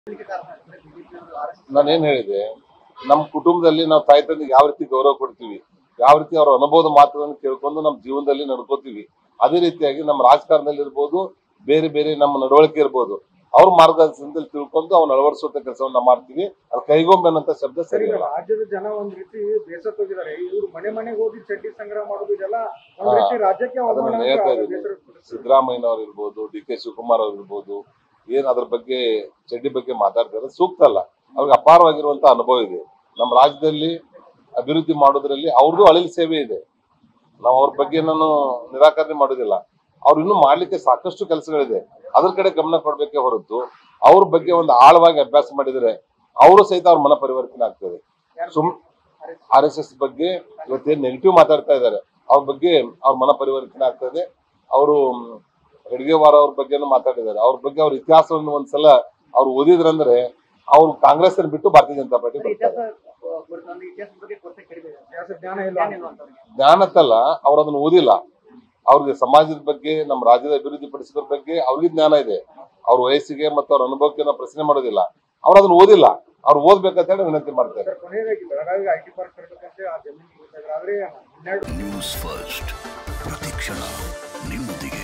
ನಾನೇನ್ ಹೇಳಿದೆ ನಮ್ಮ ಕುಟುಂಬದಲ್ಲಿ ನಾವು ತಾಯಿ ತಂದೆಗೆ ಯಾವ ರೀತಿ ಗೌರವ ಕೊಡ್ತೀವಿ ಯಾವ ರೀತಿ ಅವರ ಅನುಭವದ ಮಾತುಗಳನ್ನು ಕೇಳ್ಕೊಂಡು ನಮ್ಮ ಜೀವನದಲ್ಲಿ ನಡ್ಕೋತೀವಿ ಅದೇ ರೀತಿಯಾಗಿ ನಮ್ಮ ರಾಜಕಾರಣದಲ್ಲಿ ಇರ್ಬೋದು ಬೇರೆ ಬೇರೆ ನಮ್ಮ ನಡವಳಿಕೆ ಇರ್ಬೋದು ಅವ್ರ ಮಾರ್ಗದರ್ಶನದಲ್ಲಿ ತಿಳ್ಕೊಂಡು ಅವ್ನ ಅಳವಡಿಸುವಂತ ಕೆಲಸವನ್ನ ಮಾಡ್ತೀವಿ ಅದು ಕೈಗೊಂಬೆ ಅನ್ನೋ ಶಬ್ದ ಸರ್ ಸರಿ ಈಗ ಇಲ್ಲ ರಾಜ್ಯದ ಜನ ಒಂದ್ ರೀತಿ ಬೇಸತ್ ಹೋಗಿದ್ದಾರೆ ಇವ್ರು ಮನೆ ಮನೆಗೆ ಹೋಗಿ ಚಡ್ಡಿ ಸಂಗ್ರಹ ಮಾಡೋದು ಇದೆಲ್ಲ ಒಂದ್ ಹಾ. ರೀತಿ ರಾಜ್ಯಕ್ಕೆ ಅದನ್ನ ಅವಮಾನ ಹೇಳ್ತಾ ಅಂತ ಇದ್ದೀನಿ. ಬೇಸರ ಪಡಿಸ್ತಾರೆ. ಸಿದ್ದರಾಮಯ್ಯನವ್ರು ಇರ್ಬೋದು ಡಿ ಕೆ ಶಿವಕುಮಾರ್ ಅವ್ರು ಇರ್ಬೋದು ಏನ್ ಅದ್ರ ಬಗ್ಗೆ ಚಡ್ಡಿ ಬಗ್ಗೆ ಮಾತಾಡ್ತಾರೆ ಸೂಕ್ತ ಅಲ್ಲ ಅವ್ರಿಗೆ ಅಪಾರವಾಗಿರುವಂತ ಅನುಭವ ಇದೆ ನಮ್ಮ ರಾಜ್ಯದಲ್ಲಿ ಅಭಿವೃದ್ಧಿ ಮಾಡೋದ್ರಲ್ಲಿ ಅವ್ರದ್ದು ಅಳಿಲ್ ಸೇವೆ ಇದೆ ನಾವು ಅವ್ರ ಬಗ್ಗೆ ನಾನು ನಿರಾಕರಣೆ ಮಾಡೋದಿಲ್ಲ ಅವ್ರು ಇನ್ನೂ ಮಾಡ್ಲಿಕ್ಕೆ ಸಾಕಷ್ಟು ಕೆಲಸಗಳಿದೆ ಅದ್ರ ಕಡೆ ಗಮನ ಕೊಡ್ಬೇಕೇ ಹೊರತು ಅವ್ರ ಬಗ್ಗೆ ಒಂದು ಆಳವಾಗಿ ಅಭ್ಯಾಸ ಮಾಡಿದರೆ ಅವರು ಸಹಿತ ಅವ್ರ ಮನ ಪರಿವರ್ತನೆ ಆಗ್ತದೆ ಸುಮ್ ಆರ್ ಎಸ್ ಎಸ್ ಬಗ್ಗೆ ಇವತ್ತೇನ್ ನೆಗೆಟಿವ್ ಮಾತಾಡ್ತಾ ಇದ್ದಾರೆ ಅವ್ರ ಬಗ್ಗೆ ಅವ್ರ ಮನ ಪರಿವರ್ತನೆ ಆಗ್ತದೆ ಅವರು ಹೆಡ್ಗೇವಾರ ಅವ್ರ ಬಗ್ಗೆನೂ ಮಾತಾಡಿದ್ದಾರೆ ಅವ್ರ ಬಗ್ಗೆ ಅವ್ರ ಇತಿಹಾಸವನ್ನು ಒಂದ್ಸಲ ಅವ್ರು ಓದಿದ್ರಂದ್ರೆ ಅವ್ರು ಕಾಂಗ್ರೆಸ್ ಅನ್ನು ಬಿಟ್ಟು ಭಾರತೀಯ ಜನತಾ ಪಾರ್ಟಿ ಬರ್ತಾರೆ ಇತಿಹಾಸ ಜ್ಞಾನ ಇಲ್ಲ ಜ್ಞಾನಕ್ಕಲ್ಲ ಅವ್ರು ಅದನ್ನ ಓದಿಲ್ಲ ಅವ್ರಿಗೆ ಸಮಾಜದ ಬಗ್ಗೆ ನಮ್ಮ ರಾಜ್ಯದ ಅಭಿವೃದ್ಧಿ ಪಡಿಸೋದ್ರ ಬಗ್ಗೆ ಅವ್ರಿಗೆ ಜ್ಞಾನ ಇದೆ ಅವ್ರ ವಯಸ್ಸಿಗೆ ಮತ್ತು ಅವ್ರ ಅನುಭವಕ್ಕೆ ನಾವು ಪ್ರಶ್ನೆ ಮಾಡೋದಿಲ್ಲ ಅವ್ರು ಅದನ್ನ ಓದಿಲ್ಲ ಅವ್ರು ಓದ್ಬೇಕಂತ ಹೇಳಿ ವಿನಂತಿ ಮಾಡ್ತಾರೆ ಸರ್ ಕೊನೆಯದಾಗಿ ಬೆಳಗಾವಿ ಐ ಟಿ ಪಾರ್ಕ್ ಕಟ್ಬೇಕಂತ ಆ ಜಮೀನು ಆದ್ರೆ ಹನ್ನೆರಡು ನ್ಯೂಸ್ ಫಸ್ಟ್ ಪ್ರತಿಕ್ಷಣ ನಿಮ್ಮೊಂದಿಗೆ